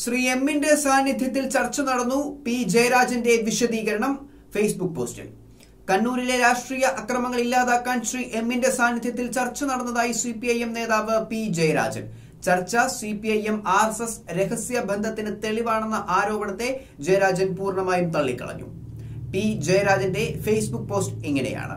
ശ്രീ എമ്മിന്റെ സാന്നിധ്യത്തിൽ ചർച്ച നടന്നു പി ജയരാജന്റെ വിശദീകരണം ഫേസ്ബുക്ക് പോസ്റ്റിൽ കണ്ണൂരിലെ രാഷ്ട്രീയ അക്രമങ്ങൾ ഇല്ലാതാക്കാൻ ശ്രീ എമ്മിന്റെ സാന്നിധ്യത്തിൽ ചർച്ച നടന്നതായി സി പി ഐ എം നേതാവ് പി ജയരാജൻ ചർച്ച C P I M R S S രഹസ്യ ബന്ധത്തിന് തെളിവാണെന്ന ആരോപണത്തെ ജയരാജൻ പൂർണ്ണമായും തള്ളിക്കളഞ്ഞു പി ജയരാജന്റെ ഫേസ്ബുക്ക് പോസ്റ്റ് ഇങ്ങനെയാണ്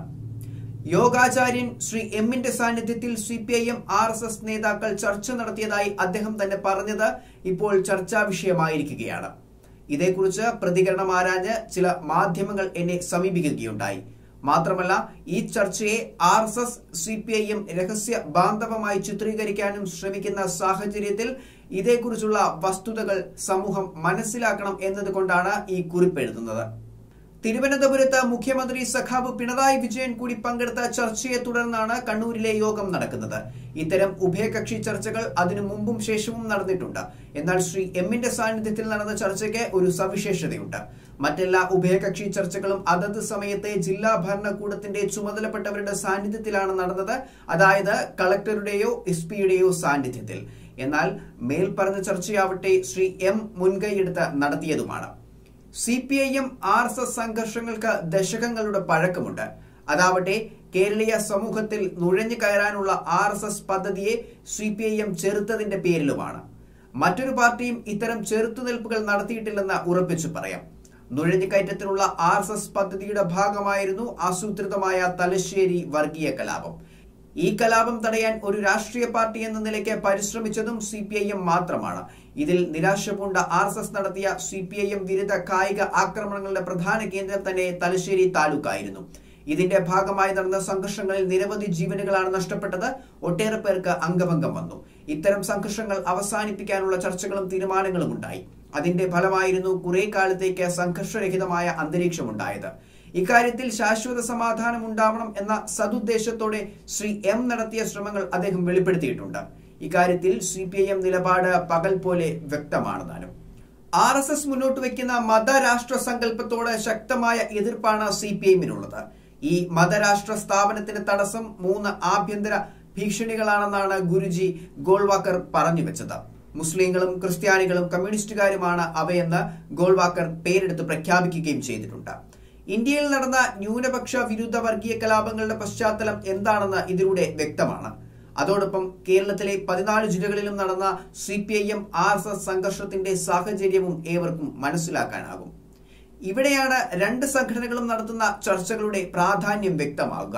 യോഗാചാര്യൻ ശ്രീ എമ്മിന്റെ സാന്നിധ്യത്തിൽ C P I M R S S നേതാക്കൾ ചർച്ച നടത്തിയതായി അദ്ദേഹം തന്നെ പറഞ്ഞത് ഇപ്പോൾ ചർച്ചാ വിഷയമായിരിക്കുകയാണ് ഇതേക്കുറിച്ച് പ്രതികരണം ആരാഞ്ഞ് ചില മാധ്യമങ്ങൾ എന്നെ സമീപിക്കുകയുണ്ടായി മാത്രമല്ല ഈ ചർച്ചയെ R S S C P I M രഹസ്യ ബാന്ധവമായി ചിത്രീകരിക്കാനും ശ്രമിക്കുന്ന സാഹചര്യത്തിൽ ഇതേക്കുറിച്ചുള്ള വസ്തുതകൾ സമൂഹം മനസ്സിലാക്കണം എന്നതുകൊണ്ടാണ് ഈ കുറിപ്പ് എഴുതുന്നത് തിരുവനന്തപുരത്ത് മുഖ്യമന്ത്രി സഖാവ് പിണറായി വിജയൻ കൂടി പങ്കെടുത്ത ചർച്ചയെ തുടർന്നാണ് കണ്ണൂരിലെ യോഗം നടക്കുന്നത് ഇത്തരം ഉഭയകക്ഷി ചർച്ചകൾ അതിനു മുമ്പും ശേഷവും നടന്നിട്ടുണ്ട് എന്നാൽ ശ്രീ എമ്മിന്റെ സാന്നിധ്യത്തിൽ നടന്ന ചർച്ചയ്ക്ക് ഒരു സവിശേഷതയുണ്ട് മറ്റെല്ലാ ഉഭയകക്ഷി ചർച്ചകളും അതത് സമയത്തെ ജില്ലാ ഭരണകൂടത്തിന്റെ ചുമതലപ്പെട്ടവരുടെ സാന്നിധ്യത്തിലാണ് നടന്നത് അതായത് കളക്ടറുടെയോ എസ് പിയുടെയോ സാന്നിധ്യത്തിൽ എന്നാൽ മേൽപ്പറഞ്ഞ ചർച്ചയാവട്ടെ ശ്രീ എം മുൻകൈയെടുത്ത് നടത്തിയതുമാണ് C P I M R S S സംഘർഷങ്ങൾക്ക് ദശകങ്ങളുടെ പഴക്കമുണ്ട് അതാവട്ടെ കേരളീയ സമൂഹത്തിൽ നുഴഞ്ഞു കയറാനുള്ള ആർ എസ് എസ് പദ്ധതിയെ സി പി ഐ എം ചെറുത്തതിന്റെ പേരിലുമാണ് മറ്റൊരു പാർട്ടിയും ഇത്തരം ചെറുത്തുനിൽപ്പുകൾ നടത്തിയിട്ടില്ലെന്ന് ഉറപ്പിച്ചു പറയാം നുഴഞ്ഞുകയറ്റത്തിനുള്ള ആർ എസ് എസ് പദ്ധതിയുടെ ഭാഗമായിരുന്നു ആസൂത്രിതമായ തലശ്ശേരി വർഗീയ കലാപം ഈ കലാപം തടയാൻ ഒരു രാഷ്ട്രീയ പാർട്ടി എന്ന നിലയ്ക്ക് പരിശ്രമിച്ചതും സി പി ഐ എം മാത്രമാണ് ഇതിൽ നിരാശ പൂണ്ട ആർ എസ് എസ് നടത്തിയ സി പി ഐ എം വിരുദ്ധ കായിക ആക്രമണങ്ങളുടെ പ്രധാന കേന്ദ്രം തന്നെ തലശ്ശേരി താലൂക്കായിരുന്നു ഇതിന്റെ ഭാഗമായി നടന്ന സംഘർഷങ്ങളിൽ നിരവധി ജീവനുകളാണ് നഷ്ടപ്പെട്ടത് ഒട്ടേറെ പേർക്ക് അംഗഭംഗം വന്നു ഇത്തരം സംഘർഷങ്ങൾ അവസാനിപ്പിക്കാനുള്ള ചർച്ചകളും തീരുമാനങ്ങളും ഉണ്ടായി അതിന്റെ ഫലമായിരുന്നു കുറെ കാലത്തേക്ക് സംഘർഷരഹിതമായ അന്തരീക്ഷമുണ്ടായത് ഇക്കാര്യത്തിൽ ശാശ്വത സമാധാനം ഉണ്ടാവണം എന്ന സതുദ്ദേശത്തോടെ ശ്രീ എം നടത്തിയ ശ്രമങ്ങൾ അദ്ദേഹം വെളിപ്പെടുത്തിയിട്ടുണ്ട് ഇക്കാര്യത്തിൽ സി പി ഐ എം നിലപാട് പകൽ പോലെ വ്യക്തമാണ് താനും ആർ എസ് എസ് മുന്നോട്ട് വയ്ക്കുന്ന മതരാഷ്ട്ര സങ്കല്പത്തോട് ശക്തമായ എതിർപ്പാണ് സി പി ഐഎമ്മിനുള്ളത് ഈ മതരാഷ്ട്ര സ്ഥാപനത്തിന് തടസ്സം മൂന്ന് ആഭ്യന്തര ഭീഷണികളാണെന്നാണ് ഗുരുജി ഗോൾവാക്കർ പറഞ്ഞു വെച്ചത് മുസ്ലിങ്ങളും ക്രിസ്ത്യാനികളും കമ്മ്യൂണിസ്റ്റുകാരുമാണ് അവയെന്ന് ഗോൾവാക്കർ പേരെടുത്ത് പ്രഖ്യാപിക്കുകയും ചെയ്തിട്ടുണ്ട് ഇന്ത്യയിൽ നടന്ന ന്യൂനപക്ഷ വിരുദ്ധ വർഗീയ കലാപങ്ങളുടെ പശ്ചാത്തലം എന്താണെന്ന് ഇതിലൂടെ വ്യക്തമാണ് അതോടൊപ്പം കേരളത്തിലെ പതിനാല് ജില്ലകളിലും നടന്ന C P I M R S S സംഘർഷത്തിന്റെ സാഹചര്യവും ഏവർക്കും മനസ്സിലാക്കാനാകും ഇവിടെയാണ് രണ്ട് സംഘടനകളും നടത്തുന്ന ചർച്ചകളുടെ പ്രാധാന്യം വ്യക്തമാകുക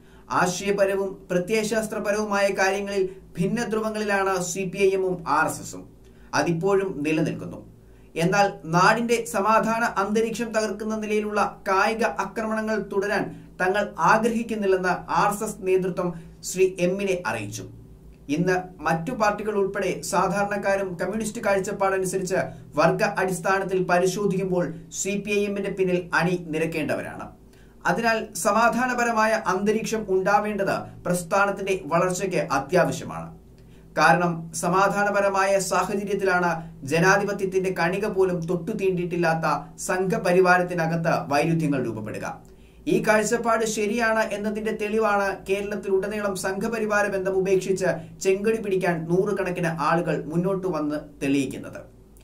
ആശയപരവും പ്രത്യയശാസ്ത്രപരവുമായ കാര്യങ്ങളിൽ ഭിന്ന ധ്രുവങ്ങളിലാണ് സി പി ഐ എമ്മും ആർ എസ് എസും അതിപ്പോഴും നിലനിൽക്കുന്നു എന്നാൽ നാടിന്റെ സമാധാന അന്തരീക്ഷം തകർക്കുന്ന നിലയിലുള്ള കായിക ആക്രമണങ്ങൾ തുടരാൻ തങ്ങൾ ആഗ്രഹിക്കുന്നില്ലെന്ന് ആർ എസ് എസ് നേതൃത്വം ശ്രീ എമ്മിനെ അറിയിച്ചു ഇന്ന് മറ്റു പാർട്ടികൾ ഉൾപ്പെടെ സാധാരണക്കാരും കമ്മ്യൂണിസ്റ്റ് കാഴ്ചപ്പാടനുസരിച്ച് വർഗ അടിസ്ഥാനത്തിൽ പരിശോധിക്കുമ്പോൾ സി പി ഐ എമ്മിന്റെ പിന്നിൽ അണി നിരക്കേണ്ടവരാണ് അതിനാൽ സമാധാനപരമായ അന്തരീക്ഷം ഉണ്ടാവേണ്ടത് പ്രസ്ഥാനത്തിന്റെ വളർച്ചയ്ക്ക് അത്യാവശ്യമാണ് കാരണം സമാധാനപരമായ സാഹചര്യത്തിലാണ് ജനാധിപത്യത്തിന്റെ കണിക പോലും തൊട്ടു തീണ്ടിയിട്ടില്ലാത്ത സംഘപരിവാരത്തിനകത്ത് വൈരുദ്ധ്യങ്ങൾ രൂപപ്പെടുക ഈ കാഴ്ചപ്പാട് ശരിയാണ് എന്നതിന്റെ തെളിവാണ് കേരളത്തിലുടനീളം സംഘപരിവാര ബന്ധം ഉപേക്ഷിച്ച് ചെങ്കടി പിടിക്കാൻ നൂറുകണക്കിന് ആളുകൾ മുന്നോട്ട് വന്ന് തെളിയിക്കുന്നത്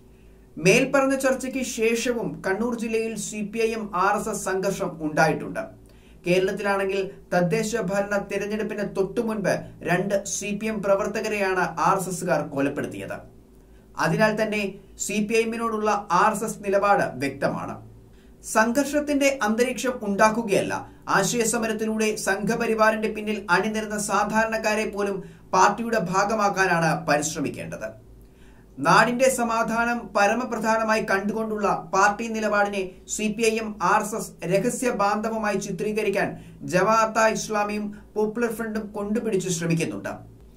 മേൽപ്പറഞ്ഞ ചർച്ചയ്ക്ക് ശേഷവും കണ്ണൂർ ജില്ലയിൽ C P I M R S S സംഘർഷം ഉണ്ടായിട്ടുണ്ട് കേരളത്തിലാണെങ്കിൽ തദ്ദേശ ഭരണ തിരഞ്ഞെടുപ്പിന് തൊട്ടു മുൻപ് രണ്ട് സി പി എം പ്രവർത്തകരെയാണ് ആർ എസ് എസുകാർ കൊലപ്പെടുത്തിയത് അതിനാൽ തന്നെ സി പി ഐഎമ്മിനോടുള്ള ആർ എസ് എസ് നിലപാട് വ്യക്തമാണ് സംഘർഷത്തിന്റെ അന്തരീക്ഷം ഉണ്ടാക്കുകയല്ല ആശയസമരത്തിലൂടെ സംഘപരിവാറിന്റെ പിന്നിൽ അണിനിരുന്ന സാധാരണക്കാരെ പോലും പാർട്ടിയുടെ ഭാഗമാക്കാനാണ് പരിശ്രമിക്കേണ്ടത് നാടിന്റെ സമാധാനം പരമപ്രധാനമായി കണ്ടുകൊണ്ടുള്ള പാർട്ടി നിലപാടിനെ C P I M R S S രഹസ്യ ബാന്ധവമായി ചിത്രീകരിക്കാൻ ജമാഅത്ത ഇസ്ലാമിയും പോപ്പുലർ ഫ്രണ്ടും കൊണ്ടുപിടിച്ച് ശ്രമിക്കുന്നുണ്ട്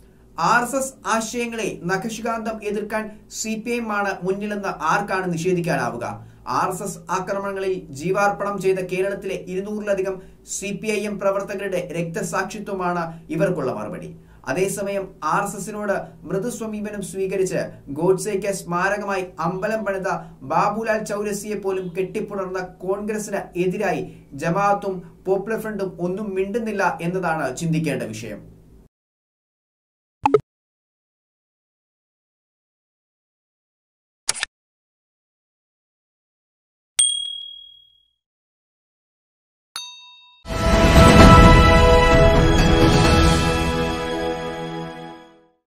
ആർ എസ് എസ് ആശയങ്ങളെ നഖശികാന്തം എതിർക്കാൻ സി പി എം ആണ് മുന്നിലെന്ന് ആർക്കാണ് നിഷേധിക്കാനാവുക ആർ എസ് എസ് ആക്രമണങ്ങളിൽ ജീവാർപ്പണം ചെയ്ത കേരളത്തിലെ ഇരുന്നൂറിലധികം സി പി ഐ എം പ്രവർത്തകരുടെ രക്തസാക്ഷിത്വമാണ് ഇവർക്കുള്ള മറുപടി അതേസമയം ആർ എസ് എസിനോട് മൃദുസ്വമീപനം സ്വീകരിച്ച് ഗോഡ്സെയ്ക്ക് സ്മാരകമായി അമ്പലം പണിത ബാബുലാൽ ചൌരസിയെ പോലും കെട്ടിപ്പുണർന്ന കോൺഗ്രസിന് എതിരായി ജമാഅത്തും പോപ്പുലർ ഫ്രണ്ടും ഒന്നും മിണ്ടുന്നില്ല എന്നതാണ് ചിന്തിക്കേണ്ട വിഷയം